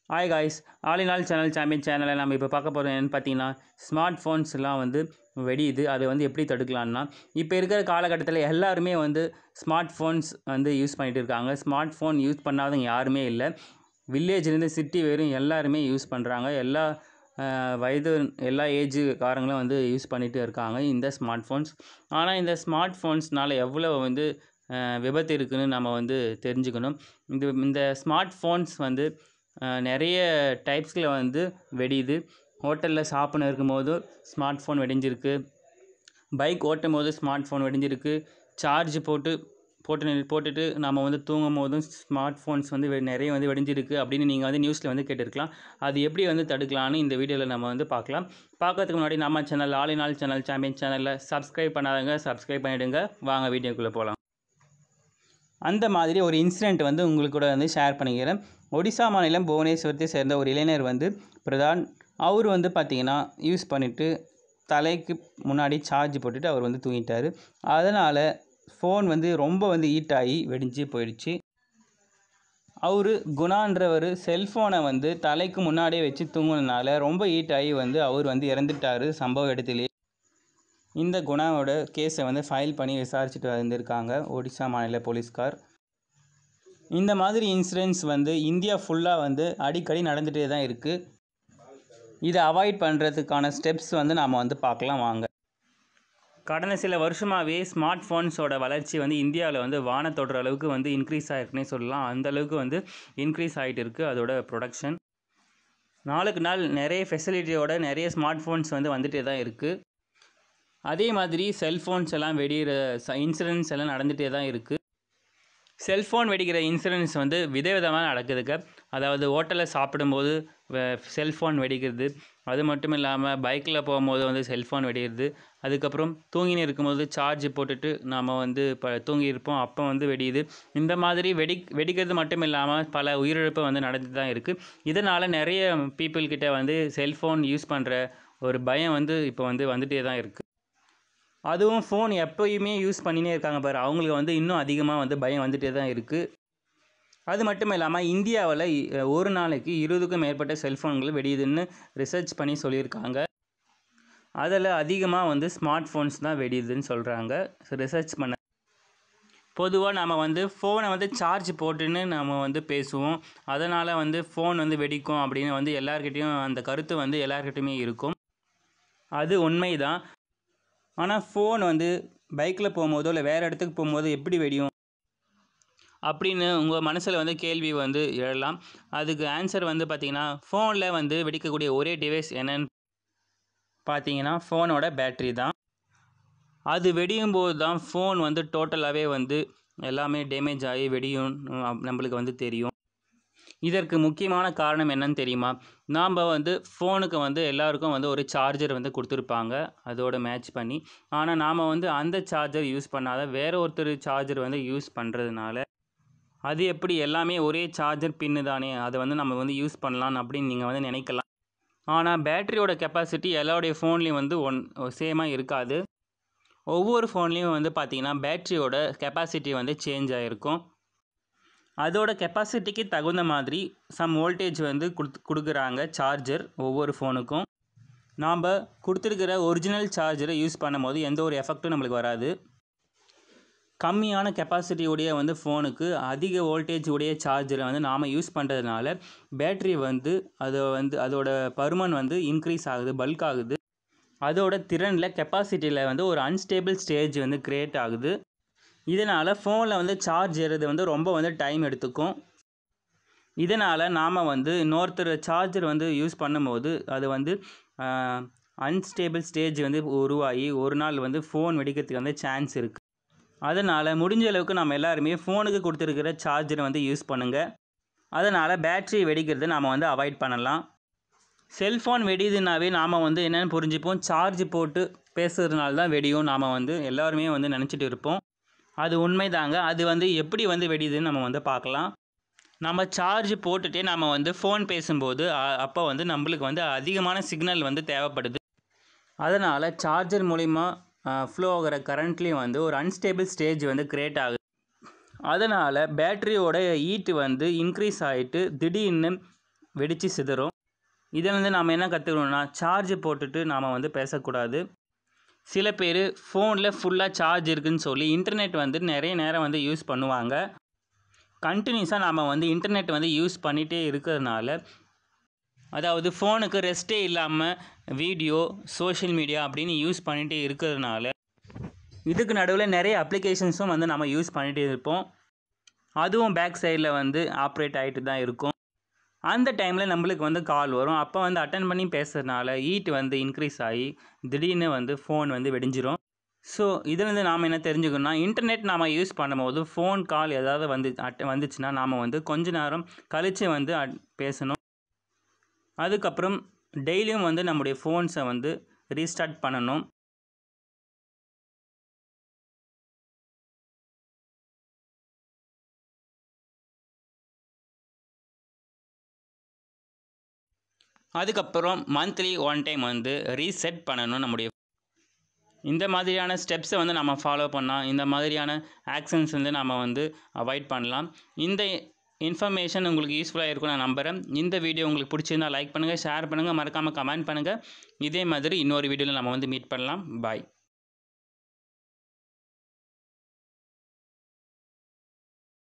hi guys all in all channel champion சேனலில் நம்ம இப்போ பார்க்க போகிறது என்னென்னு பார்த்தீங்கன்னா ஸ்மார்ட் ஃபோன்ஸ்லாம் வந்து வெடியுது அதை வந்து எப்படி தடுக்கலான்னா இப்போ இருக்கிற காலகட்டத்தில் எல்லாருமே வந்து ஸ்மார்ட் ஃபோன்ஸ் வந்து யூஸ் பண்ணிகிட்டு இருக்காங்க ஸ்மார்ட் ஃபோன் யூஸ் பண்ணாதவங்க யாருமே இல்லை வில்லேஜ்லேருந்து சிட்டி வரையும் எல்லாருமே யூஸ் பண்ணுறாங்க எல்லா அஹ், வயது எல்லா ஏஜ் காரங்களும் வந்து யூஸ் பண்ணிகிட்டு இருக்காங்க இந்த ஸ்மார்ட் ஃபோன்ஸ் ஆனால் இந்த ஸ்மார்ட் ஃபோன்ஸ்னால எவ்வளோ வந்து அஹ், விபத்து இருக்குன்னு நம்ம வந்து தெரிஞ்சுக்கணும் இந்த இந்த ஸ்மார்ட் ஃபோன்ஸ் வந்து அஹ், நிறைய டைப்ஸில் வந்து வெடியுது ஹோட்டலில் சாப்பிட்ணும் இருக்கும்போது ஸ்மார்ட் ஃபோன் வெடிஞ்சிருக்கு பைக் ஓட்டும் போது ஸ்மார்ட் ஃபோன் வெடிஞ்சிருக்கு சார்ஜ் போட்டு போட்டு நி- போட்டுட்டு நம்ம வந்து தூங்கும் போதும் ஸ்மார்ட் ஃபோன்ஸ் வந்து வெ- நிறைய வந்து வெடிஞ்சிருக்கு அப்படின்னு நீங்கள் வந்து நியூஸில் வந்து கேட்டிருக்கலாம் அது எப்படி வந்து தடுக்கலாம்னு இந்த வீடியோவில் நம்ம வந்து பார்க்கலாம் பார்க்கறதுக்கு முன்னாடி நம்ம channel all in all channel champion சேனலில் சப்ஸ்கிரைப் பண்ணாதவங்க சப்ஸ்கிரைப் பண்ணிவிடுங்க வாங்க வீடியோக்குள்ளே போகலாம் அந்த மாதிரி ஒரு இன்சிடெண்ட் வந்து உங்களுக்கு கூட வந்து ஷேர் பண்ணிக்கிறேன் ஒடிசா மாநிலம் புவனேஸ்வரத்தை சேர்ந்த ஒரு இளைஞர் வந்து பிரதான் அவர் வந்து பார்த்திங்கன்னா யூஸ் பண்ணிவிட்டு தலைக்கு முன்னாடி சார்ஜ் போட்டுட்டு அவர் வந்து தூங்கிட்டார் அதனால் ஃபோன் வந்து ரொம்ப வந்து ஹீட் ஆகி வெடிஞ்சு போயிடுச்சு அவர் குணான்றவர் செல்ஃபோனை வந்து தலைக்கு முன்னாடியே வச்சு தூங்குனதுனால ரொம்ப ஹீட் ஆகி வந்து அவர் வந்து இறந்துட்டார் சம்பவ இடத்துலேயே இந்த குணாவோட கேஸை வந்து ஃபைல் பண்ணி விசாரிச்சுட்டு வந்திருக்காங்க ஒடிசா மாநில போலீஸ்கார் இந்த மாதிரி இன்சிடென்ட்ஸ் வந்து இந்தியா ஃபுல்லாக வந்து அடிக்கடி நடந்துகிட்டே தான் இருக்குது இதை அவாய்ட் பண்ணுறதுக்கான ஸ்டெப்ஸ் வந்து நாம் வந்து பார்க்கலாம் வாங்க கடந்த சில வருஷமாகவே ஸ்மார்ட் ஃபோன்ஸோட வளர்ச்சி வந்து இந்தியாவில் வந்து வான தொடுற அளவுக்கு வந்து இன்க்ரீஸ் ஆகிருக்குன்னே சொல்லலாம் அந்த அளவுக்கு வந்து இன்க்ரீஸ் ஆகிட்டு இருக்குது அதோட ப்ரொடக்ஷன் நாளுக்கு நாள் நிறைய ஃபெசிலிட்டியோட நிறைய ஸ்மார்ட் ஃபோன்ஸ் வந்து வந்துட்டே தான் இருக்குது அதே மாதிரி செல்ஃபோன்ஸ் எல்லாம் வெடிகிற இன்சிடென்ட்ஸ் எல்லாம் நடந்துகிட்டே தான் இருக்குது செல்ஃபோன் வெடிக்கிற இன்சிடென்ட்ஸ் வந்து விதவிதமாக நடக்குதுங்க அதாவது ஹோட்டலில் சாப்பிடும்போது செல்ஃபோன் வெடிக்கிறது அது மட்டும் இல்லாமல் பைக்கில் போகும்போது வந்து செல்ஃபோன் வெடிக்கிறது அதுக்கப்புறம் தூங்கின்னு இருக்கும்போது சார்ஜ் போட்டுட்டு நாம் வந்து இப்போ தூங்கியிருப்போம் அப்போ வந்து வெடியுது இந்த மாதிரி வெடி வெடிக்கிறது மட்டும் இல்லாமல் பல உயிரிழப்பு வந்து நடந்துட்டு தான் இருக்குது இதனால் நிறைய people கிட்ட வந்து செல்ஃபோன் யூஸ் பண்ணுற ஒரு பயம் வந்து இப்போ வந்து வந்துட்டே தான் இருக்குது அதுவும் ஃபோன் எப்போயுமே யூஸ் பண்ணினே இருக்காங்க பாரு அவங்களுக்கு வந்து இன்னும் அதிகமாக வந்து பயம் வந்துட்டே தான் இருக்குது அது மட்டும் இல்லாமல் இந்தியாவில் ஒரு நாளைக்கு இருபதுக்கும் மேற்பட்ட செல்ஃபோன்கள் வெடியுதுன்னு ரிசர்ச் பண்ணி சொல்லியிருக்காங்க அதில் அதிகமாக வந்து ஸ்மார்ட் ஃபோன்ஸ் தான் வெடியுதுன்னு சொல்கிறாங்க ரிசர்ச் பண்ண பொதுவாக நம்ம வந்து ஃபோனை வந்து சார்ஜ் போட்டுன்னு நம்ம வந்து பேசுவோம் அதனால் வந்து ஃபோன் வந்து வெடிக்கும் அப்படின்னு வந்து எல்லார்கிட்டேயும் அந்த கருத்து வந்து எல்லார்கிட்டயுமே இருக்கும் அது உண்மைதான் ஆனால் ஃபோன் வந்து பைக்கில் போகும்போதோ இல்லை வேறு இடத்துக்கு போகும்போது எப்படி வெடியும் அப்படின்னு உங்கள் மனசில் வந்து கேள்வி வந்து எழலாம் அதுக்கு ஆன்சர் வந்து பார்த்தீங்கன்னா ஃபோனில் வந்து வெடிக்கக்கூடிய ஒரே டிவைஸ் என்னன்னு பார்த்தீங்கன்னா ஃபோனோட பேட்ரி தான் அது வெடியும் போது தான் ஃபோன் வந்து டோட்டலாகவே வந்து எல்லாமே டேமேஜ் ஆகி வெடியும் அஹ் நம்மளுக்கு வந்து தெரியும் இதற்கு முக்கியமான காரணம் என்னன்னு தெரியுமா நாம் வந்து ஃபோனுக்கு வந்து எல்லாருக்கும் வந்து ஒரு சார்ஜர் வந்து கொடுத்துருப்பாங்க அதோட மேட்ச் பண்ணி ஆனால் நாம் வந்து அந்த சார்ஜர் யூஸ் பண்ணாத வேற ஒருத்தர் சார்ஜர் வந்து யூஸ் பண்ணுறதுனால அது எப்படி எல்லாமே ஒரே சார்ஜர் பின்னு தானே அதை வந்து நம்ம வந்து யூஸ் பண்ணலாம் அப்படின்னு நீங்கள் வந்து நினைக்கலாம் ஆனால் பேட்டரியோட கெப்பாசிட்டி எல்லாருடைய ஃபோன்லேயும் வந்து ஒன் சேமாக இருக்காது ஒவ்வொரு ஃபோன்லேயும் வந்து பார்த்தீங்கன்னா பேட்டரியோட கெப்பாசிட்டி வந்து சேஞ்ச் ஆகிருக்கும் அதோட கெப்பாசிட்டிக்கு தகுந்த மாதிரி சம் வோல்டேஜ் வந்து கொடுத்து கொடுக்குறாங்க சார்ஜர் ஒவ்வொரு ஃபோனுக்கும் நாம் கொடுத்துருக்கிற ஒரிஜினல் சார்ஜரை யூஸ் பண்ணும்போது எந்த ஒரு எஃபெக்ட்டும் நம்மளுக்கு வராது கம்மியான கெப்பாசிட்டி உடைய வந்து ஃபோனுக்கு அதிக வோல்டேஜ் உடைய சார்ஜரை வந்து நாம் யூஸ் பண்ணுறதுனால பேட்ரி வந்து அதை வந்து அதோட பருமன் வந்து இன்க்ரீஸ் ஆகுது பல்க் ஆகுது அதோட திறனில் கெப்பாசிட்டியில் வந்து ஒரு அன்ஸ்டேபிள் ஸ்டேஜ் வந்து க்ரியேட் ஆகுது இதனால் ஃபோனில் வந்து சார்ஜ் ஏறுறது வந்து ரொம்ப வந்து டைம் எடுத்துக்கும் இதனால் நாம் வந்து இன்னொருத்தர் சார்ஜர் வந்து யூஸ் பண்ணும்போது அது வந்து அன்ஸ்டேபிள் ஸ்டேஜ் வந்து உருவாகி ஒரு நாள் வந்து ஃபோன் வெடிக்கிறதுக்கு வந்து சான்ஸ் இருக்குது அதனால் முடிஞ்ச அளவுக்கு நம்ம எல்லாருமே ஃபோனுக்கு கொடுத்துருக்கிற சார்ஜரை வந்து யூஸ் பண்ணுங்கள் அதனால் பேட்ரி வெடிக்கிறதை நாம் வந்து அவாய்ட் பண்ணலாம் செல்ஃபோன் வெடியுதுனாவே நாம் வந்து என்னென்னு புரிஞ்சுப்போம் சார்ஜ் போட்டு பேசுறதுனால தான் வெடியும் நாம் வந்து எல்லாருமே வந்து நினச்சிட்டு இருப்போம் அது உண்மைதாங்க அது வந்து எப்படி வந்து வெடியுதுன்னு நம்ம வந்து பார்க்கலாம் நம்ம சார்ஜ் போட்டுட்டே நம்ம வந்து ஃபோன் பேசும்போது அ- அப்போ வந்து நம்மளுக்கு வந்து அதிகமான சிக்னல் வந்து தேவைப்படுது அதனால் சார்ஜர் மூலிமா ஃப்ளோ ஆகிற கரண்ட்லேயும் வந்து ஒரு அன்ஸ்டேபிள் ஸ்டேஜ் வந்து க்ரியேட் ஆகுது அதனால் பேட்டரியோட ஹீட்டு வந்து இன்க்ரீஸ் ஆகிட்டு திடீர்னு வெடித்து சிதறும் இதில் வந்து நாம் என்ன கற்றுக்கணும்னா சார்ஜ் போட்டுட்டு நாம் வந்து பேசக்கூடாது சில பேர் ஃபோனில் ஃபுல்லாக சார்ஜ் இருக்குதுன்னு சொல்லி இன்டர்நெட் வந்து நிறைய நேரம் வந்து யூஸ் பண்ணுவாங்க கண்டினியூஸாக நாம் வந்து இன்டர்நெட் வந்து யூஸ் பண்ணிகிட்டே இருக்கிறதுனால அதாவது ஃபோனுக்கு ரெஸ்ட்டே இல்லாமல் வீடியோ சோஷியல் மீடியா அப்படின்னு யூஸ் பண்ணிகிட்டே இருக்கிறதுனால இதுக்கு நடுவில் நிறைய அப்ளிகேஷன்ஸும் வந்து நம்ம யூஸ் பண்ணிகிட்டே இருப்போம் அதுவும் பேக் சைடில் வந்து ஆப்ரேட் ஆகிட்டு தான் இருக்கும் அந்த டைமில் நம்மளுக்கு வந்து கால் வரும் அப்போ வந்து அட்டன் பண்ணி பேசுறதுனால ஹீட் வந்து இன்க்ரீஸ் ஆகி திடீர்னு வந்து ஃபோன் வந்து வெடிஞ்சிரும் ஸோ இதுலேருந்து நாம் என்ன தெரிஞ்சுக்கணும்னா இன்டர்நெட் நாம் யூஸ் பண்ணும்போது ஃபோன் கால் ஏதாவது வந்து அட் வந்துச்சுன்னா நாம் வந்து கொஞ்ச நேரம் கழித்து வந்து அட் பேசணும் அதுக்கப்புறம் டெய்லியும் வந்து நம்முடைய ஃபோன்ஸை வந்து ரீஸ்டார்ட் பண்ணணும் அதுக்கப்புறம் மந்த்லி ஒன் டைம் வந்து ரீசெட் பண்ணணும் நம்முடைய இந்த மாதிரியான ஸ்டெப்ஸை வந்து நம்ம ஃபாலோ பண்ணால் இந்த மாதிரியான ஆக்ஷன்ஸ் வந்து நம்ம வந்து அவாய்ட் பண்ணலாம் இந்த இன்ஃபர்மேஷன் உங்களுக்கு யூஸ்ஃபுல்லாக இருக்கும் நான் நம்புகிறேன் இந்த வீடியோ உங்களுக்கு பிடிச்சிருந்தா லைக் பண்ணுங்கள் ஷேர் பண்ணுங்கள் மறக்காமல் கமெண்ட் பண்ணுங்கள் இதே மாதிரி இன்னொரு வீடியோவில் நம்ம வந்து மீட் பண்ணலாம் பாய்